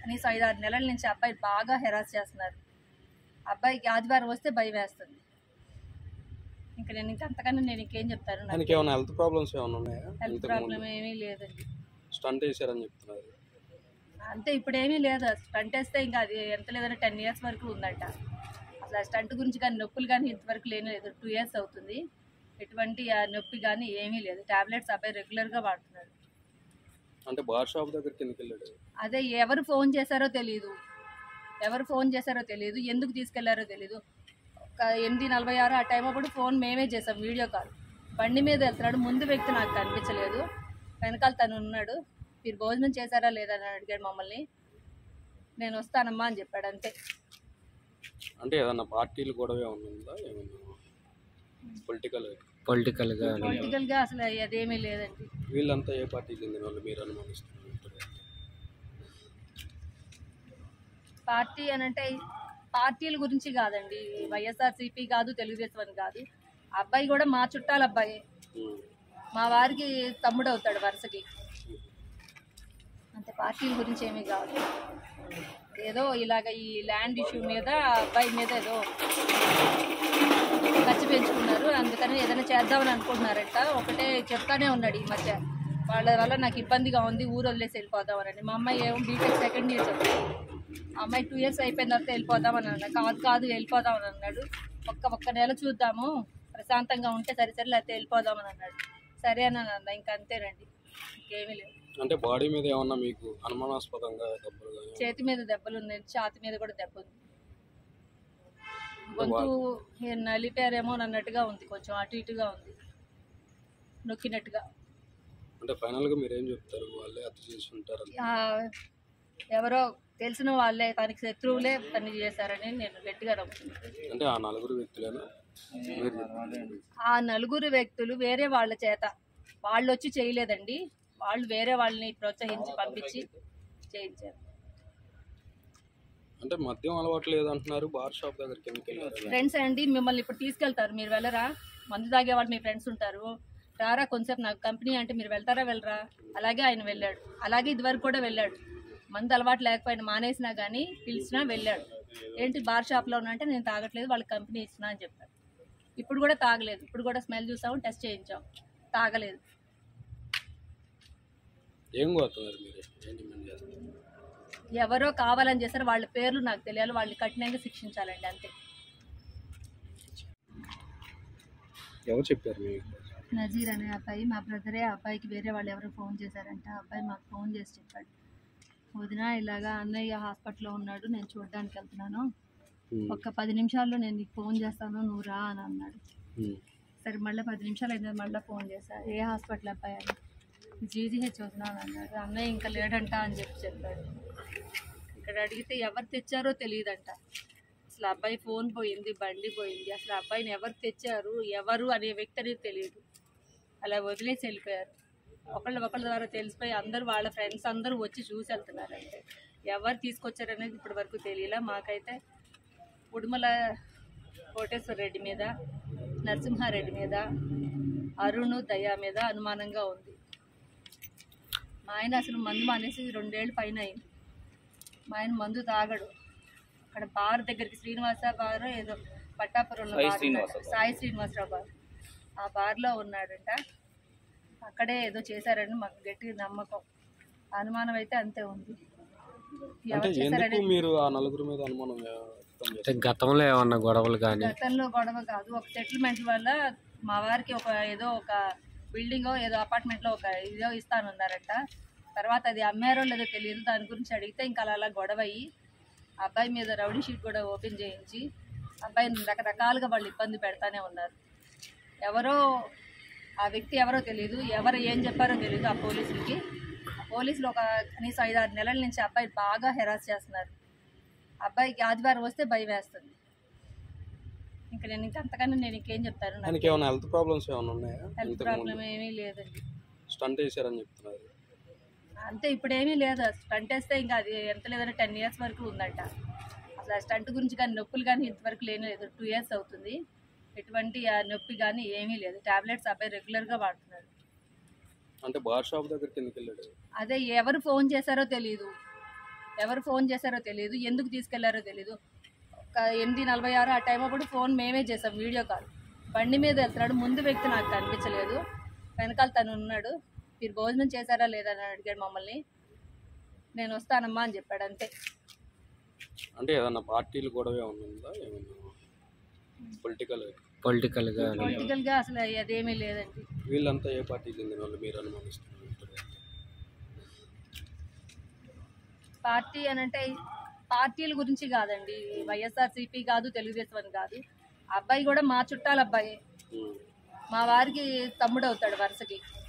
కనీసం ఐదు ఆరు నెలల నుంచి అబ్బాయి బాగా హెరాస్ చేస్తున్నారు అబ్బాయికి ఆదివారం వస్తే భయం వేస్తుంది ఇంకా నేను ఇంకా అంతకన్నా నేను ఇంకేం చెప్తాను నాకు ఆయనకి ఏమైనా హెల్త్ ప్రాబ్లమ్స్ ఏమైనా ఉన్నాయా హెల్త్ ఇంతకు ప్రాబ్లం ముందు ఏమీ లేదండి స్టంట్ వేసారని చెప్తున్నారు అంతే ఇప్పుడు ఏమీ లేదు స్టంట్ వేస్తే ఇంకా అది ఎంత లేదంటే టెన్ ఇయర్స్ వరకు ఉందంట అసలు ఆ స్టంట్ గురించి కానీ నొప్పులు కానీ ఇంతవరకు లేని లేదు టూ ఇయర్స్ అవుతుంది ఎటువంటి ఆ నొప్పి కానీ ఏమీ లేదు టాబ్లెట్స్ అబ్బాయి రెగ్యులర్గా వాడుతున్నాడు అంటే బార్ షాప్ దగ్గరికి ఎందుకు వెళ్ళాడు అదే ఎవరు ఫోన్ చేశారో తెలియదు ఎవరు ఫోన్ చేశారో తెలియదు ఎందుకు తీసుకెళ్లారో తెలియదు ఒక ఎనిమిది నలభై ఆరు ఆ టైం అప్పుడు ఫోన్ మేమే చేసాం వీడియో కాల్ బండి మీద వెళ్తున్నాడు ముందు వ్యక్తి నాకు కనిపించలేదు వెనకాల తను ఉన్నాడు మీరు భోజనం చేశారా లేదా అని అడిగాడు మమ్మల్ని నేను వస్తానమ్మా అని చెప్పాడు అంతే అంటే ఏదన్నా పార్టీలు గొడవ ఏమన్నా ఉందా ఏమన్నా పొలిటికల్ పొలిటికల్గా పొలిటికల్గా అసలు అదేమీ లేదండి వీళ్ళంతా ఏ పార్టీకి చెందిన వాళ్ళు మీరు అనుమానిస్తున్నారు పార్టీ అని అంటే పార్టీల గురించి కాదండి వైఎస్ఆర్సీపీ కాదు తెలుగుదేశం అని కాదు ఆ అబ్బాయి కూడా మా చుట్టాల అబ్బాయి ఉమ్. మా వారికి తమ్ముడు అవుతాడు వరుసకి అంతే పార్టీల గురించి ఏమీ కాదు ఏదో ఇలాగ ఈ ల్యాండ్ ఇష్యూ మీద ఆ అబ్బాయి మీద ఏదో ఖర్చు పెంచుకున్నారు అందుకని ఏదైనా చేద్దామని అనుకుంటున్నారంట ఒకటే చెప్తానే ఉన్నాడు ఈ మధ్య వాళ్ళ వల్ల నాకు ఇబ్బందిగా ఉంది ఊరు వదిలేసి వెళ్ళిపోదామని మా అమ్మాయి ఏమో బీటెక్ సెకండ్ ఇయర్ చదువుతుంది ఆ అమ్మాయి టూ ఇయర్స్ అయిపోయిన తర్వాత వెళ్ళిపోదామని అన్నాడు కాదు కాదు వెళ్ళిపోదామని అన్నాడు ఒక్క ఒక్క నెల చూద్దాము ప్రశాంతంగా ఉంటే సరే సరే లేకపోతే వెళ్ళిపోదామని అన్నాడు సరే అని అన్నా ఇంకా అంతేనండి ఇంకేమీ లేదు అంటే బాడీ మీద ఏమన్నా మీకు అనుమానాస్పదంగా దెబ్బలు కానీ చేతి మీద దెబ్బలు ఉన్నాయి ఛాతి మీద కూడా దెబ్బ ఉంది గొంతు ఏ నలిపారేమో అన్నట్టుగా ఉంది కొంచెం అటు ఇటుగా ఉంది నొక్కినట్టుగా అంటే ఫైనల్గా మీరు ఏం చెప్తారు వాళ్ళే హత్య చేసి ఉంటారని ఆ, ఎవరో తెలిసిన వాళ్ళే తనకి శత్రువులే పని చేశారని నేను గట్టిగా నమ్ముతున్నాను అంటే ఆ నలుగురు వ్యక్తులేనా మీరు చెప్పండి. ఆ నలుగురు వ్యక్తులు వేరే వాళ్ళ చేత వాళ్ళు వచ్చి చేయలేదండి వాళ్ళు వేరే వాళ్ళని ప్రోత్సహించి పంపించి చేయించారు అంటే మద్యం అలవాటు లేదంటున్నారు బార్ షాప్ దగ్గరికి ఎందుకు వెళ్ళారు ఫ్రెండ్స్ అండి మిమ్మల్ని ఇప్పుడు తీసుకెళ్తారు మీరు వెళ్ళరా మందు తాగే వాళ్ళు మీ ఫ్రెండ్స్ ఉంటారు రారా కొంచెంసేపు నాకు కంపెనీ అంటే మీరు వెళ్తారా వెళ్ళరా అలాగే ఆయన వెళ్ళాడు అలాగే ఇదివరకు కూడా వెళ్ళాడు మందు అలవాటు లేకపోయినా మానేసినా కానీ పిలిచినా వెళ్ళాడు ఏంటి బార్ షాప్లో ఉన్నా అంటే నేను తాగట్లేదు వాళ్ళకి కంపెనీ ఇచ్చినా అని చెప్పాడు ఇప్పుడు కూడా తాగలేదు ఇప్పుడు కూడా స్మెల్ చూసాము టెస్ట్ చేయించాం తాగలేదు ఏం కోరుతున్నారు మీరు ఏం డిమాండ్ చేస్తారు ఎవరో కావాలని చేశారు వాళ్ళ పేర్లు నాకు తెలియాలి వాళ్ళని కఠినంగా శిక్షించాలండి అంతే ఎవరు చెప్పారు మీకు నజీర్ అనే అబ్బాయి మా బ్రదరే ఆ అబ్బాయికి వేరే వాళ్ళు ఎవరో ఫోన్ చేశారంట ఆ అబ్బాయి మాకు ఫోన్ చేసి చెప్పాడు వదిన ఇలాగా అన్నయ్య హాస్పిటల్లో ఉన్నాడు నేను చూడడానికి వెళ్తున్నాను ఉమ్. ఒక్క పది నిమిషాల్లో నేను నీకు ఫోన్ చేస్తాను నువ్వు రా అని అన్నాడు ఉమ్. సరే మళ్ళీ పది నిమిషాలు అయినా మళ్ళీ ఫోన్ చేశా ఏ హాస్పిటల్ అబ్బాయి అని జీజీహెచ్ వదినాను అన్నాడు అన్నయ్య ఇంకా లేడంట అని చెప్పి చెప్పాడు ఇక్కడ అడిగితే ఎవరు తెచ్చారో తెలియదంట అసలు అబ్బాయి ఫోన్ పోయింది బండి పోయింది అసలు అబ్బాయిని ఎవరు తెచ్చారు ఎవరు అనే వ్యక్తి అనేది తెలియదు అలా వదిలేసి వెళ్ళిపోయారు ఒకళ్ళ ఒకళ్ళ ద్వారా తెలిసిపోయి అందరూ వాళ్ళ ఫ్రెండ్స్ అందరూ వచ్చి చూసి వెళ్తున్నారంటే ఎవరు తీసుకొచ్చారనేది ఇప్పటి వరకు తెలియలే మాకైతే ఉడుమల కోటేశ్వర రెడ్డి మీద నరసింహారెడ్డి మీద అరుణ్ దయా మీద అనుమానంగా ఉంది మా ఆయన అసలు మందు మానేసి రెండేళ్ళు పైన అయింది మా ఆయన మందు తాగడు అక్కడ బార్ దగ్గరికి శ్రీనివాస బార్ ఏదో పట్టాపురంలో బార్ ఉందంట. సాయి శ్రీనివాసరావు బార్ ఆ బార్లో ఉన్నాడంట అక్కడే ఏదో చేశారని మాకు గట్టి నమ్మకం అనుమానం అయితే అంతే ఉంది అంటే ఎవరు ఎందుకు చేశారని మీరు ఆ నలుగురు మీద అనుమానం వ్యక్తం అంటే చేస్తారు గతంలో ఏమన్నా గొడవలు కానీ గతంలో గొడవ కాదు ఒక సెటిల్మెంట్ వల్ల మా వారికి ఒక ఏదో ఒక బిల్డింగ్ ఏదో అపార్ట్మెంట్లో ఒక ఇదో ఇస్తానన్నారంట తర్వాత అది అమ్మారో లేదో తెలియదు దాని గురించి అడిగితే ఇంకా అలా అలా గొడవ అయ్యి అబ్బాయి మీద రౌడీ షీట్ కూడా ఓపెన్ చేయించి అబ్బాయిని రకరకాలుగా వాళ్ళు ఇబ్బంది పెడతానే ఉన్నారు ఎవరో ఆ వ్యక్తి ఎవరో తెలియదు ఎవరు ఏం చెప్పారో తెలియదు ఆ పోలీసులకి ఆ పోలీసులు ఒక కనీసం ఐదు ఆరు నెలల నుంచి అబ్బాయి బాగా హెరాస్ చేస్తున్నారు అబ్బాయికి ఆదివారం వస్తే భయం వేస్తుంది ఇంకా నేను ఇంకా అంతకన్నా నేను ఇంకేం చెప్తాను నాకు ఆయనకి ఏమైనా హెల్త్ ప్రాబ్లమ్స్ ఏమైనా ఉన్నాయా హెల్త్ ఇంతకు ప్రాబ్లం ఏమీ లేదండి స్టంట్ వేసారని చెప్తున్నారు అంతే ఇప్పుడు ఏమీ లేదు స్టంట్ వేస్తే ఇంకా అది ఎంత లేదంటే టెన్ ఇయర్స్ వరకు ఉందంట అసలు ఆ స్టంట్ గురించి కానీ నొప్పులు కానీ ఇంతవరకు లేని లేదు టూ ఇయర్స్ అవుతుంది ఎటువంటి ఆ నొప్పి కానీ ఏమీ లేదు టాబ్లెట్స్ అబ్బాయి రెగ్యులర్గా వాడుతున్నాడు అంటే బార్ షాప్ దగ్గరికి ఎందుకు వెళ్ళాడు అదే ఎవరు ఫోన్ చేశారో తెలియదు ఎవరు ఫోన్ చేశారో తెలియదు ఎందుకు తీసుకెళ్లారో తెలియదు ఒక ఎనిమిది నలభై ఆరు ఆ టైం అప్పుడు ఫోన్ మేమే చేసాం వీడియో కాల్ బండి మీద వెళ్తున్నాడు ముందు వ్యక్తి నాకు కనిపించలేదు వెనకాల తను ఉన్నాడు మీరు భోజనం చేశారా లేదా అని అడిగాడు మమ్మల్ని నేను వస్తానమ్మా అని చెప్పాడు అంతే అంటే ఏదన్నా పార్టీలు గొడవ ఏమన్నా ఉందా ఏమన్నా పొలిటికల్ పొలిటికల్ కానీ పొలిటికల్గా అసలు అదేమీ లేదండి వీళ్ళంతా ఏ పార్టీకి చెందిన వాళ్ళు మీరు అనుమానిస్తున్నారు పార్టీ అని అంటే పార్టీల గురించి కాదండి వైఎస్ఆర్సీపీ కాదు తెలుగుదేశం అని కాదు ఆ అబ్బాయి కూడా మా చుట్టాల అబ్బాయి ఉమ్. మా వారికి తమ్ముడు అవుతాడు వరుసకి